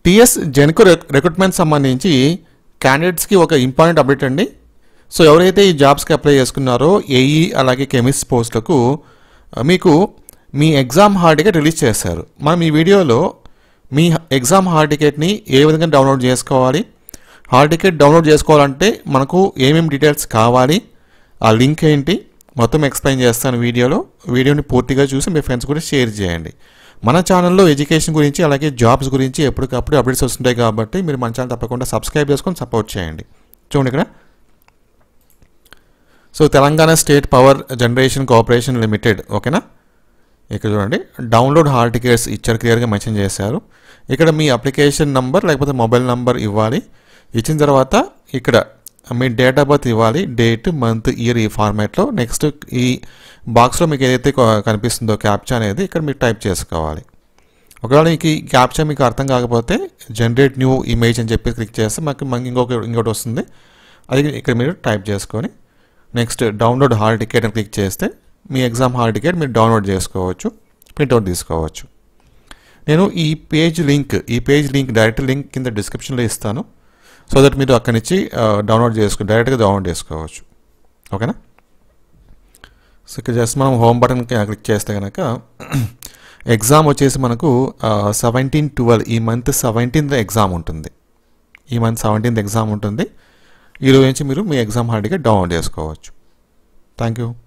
TS Genco recruitment సంబంధించి క్యాండిడేట్స్కి ఒక ఇంపార్టెంట్ అప్డేట్ అండి సో ఎవరైతే ఈ జాబ్స్కి అప్లై చేసుకున్నారో ఏఈ అలాగే కెమిస్ట్ పోస్టులకు ఆ, మీకు మీ ఎగ్జామ్ హాల్ టికెట్ రిలీజ్ చేస్తారు మనం ఈ వీడియోలో మీ ఎగ్జామ్ హాల్ టికెట్ని ఏ విధంగా డౌన్లోడ్ చేసుకోవాలి హాల్ టికెట్ డౌన్లోడ్ చేసుకోవాలంటే మనకు ఏమేమి డీటెయిల్స్ కావాలి ఆ లింక్ ఏంటి మొత్తం ఎక్స్ప్లెయిన్ చేస్తాను వీడియోలో వీడియోని పూర్తిగా చూసి మీ ఫ్రెండ్స్ కూడా షేర్ చేయండి మన ఛానల్లో ఎడ్యుకేషన్ గురించి అలాగే జాబ్స్ గురించి ఎప్పటికప్పుడు అప్డేట్స్ వస్తుంటాయి కాబట్టి మీరు మన ఛానల్ తప్పకుండా సబ్స్క్రైబ్ చేసుకొని సపోర్ట్ చేయండి చూడండి ఇక్కడ so Telangana state power generation cooperation limited ఓకేనా ఇక్కడ చూడండి డౌన్లోడ్ హాల్ టికెట్స్ ఇచ్చారు క్లియర్గా మెన్షన్ చేశారు ఇక్కడ మీ అప్లికేషన్ నంబర్ లేకపోతే మొబైల్ నంబర్ ఇవ్వాలి ఇచ్చిన తర్వాత ఇక్కడ మీ డేట్ ఆఫ్ బర్త్ ఇవ్వాలి డేట్ మంత్ ఇయర్ ఈ ఫార్మాట్లో నెక్స్ట్ ఈ బాక్స్లో మీకు ఏదైతే కొ- కనిపిస్తుందో క్యాప్చా అనేది ఇక్కడ మీరు టైప్ చేసుకోవాలి ఒకవేళ మీకు ఈ క్యాప్చా మీకు అర్థం కాకపోతే జనరేట్ న్యూ ఇమేజ్ అని చెప్పి క్లిక్ చేస్తే మాకు మనకి ఇంకొక ఇంకోటి వస్తుంది అది ఇక్కడ మీరు టైప్ చేసుకొని నెక్స్ట్ డౌన్లోడ్ హాల్ టికెట్ అని క్లిక్ చేస్తే మీ ఎగ్జామ్ హాల్ టికెట్ మీరు డౌన్లోడ్ చేసుకోవచ్చు ప్రింట్అవుట్ తీసుకోవచ్చు నేను ఈ పేజ్ లింక్ ఈ పేజ్ లింక్ డైరెక్ట్ లింక్ కింద డిస్క్రిప్షన్లో ఇస్తాను సో దట్ మీరు అక్కడి నుంచి డౌన్లోడ్ చేసుకో డైరెక్ట్గా డౌన్లోడ్ చేసుకోవచ్చు ఓకేనా సో ఇక్కడ జస్ట్ మనం హోమ్ బటన్ క్లిక్ చేస్తే కనుక ఎగ్జామ్ వచ్చేసి మనకు సెవెంటీన్ ట్వెల్వ్ ఈ మంత్ సెవెంటీన్త్ ఎగ్జామ్ ఉంటుంది ఈ మంత్ సెవెంటీన్త్ ఎగ్జామ్ ఉంటుంది ఈ రోజు నుంచి మీరు మీ ఎగ్జామ్ హాల్ టికెట్ డౌన్లోడ్ చేసుకోవచ్చు థ్యాంక్ యూ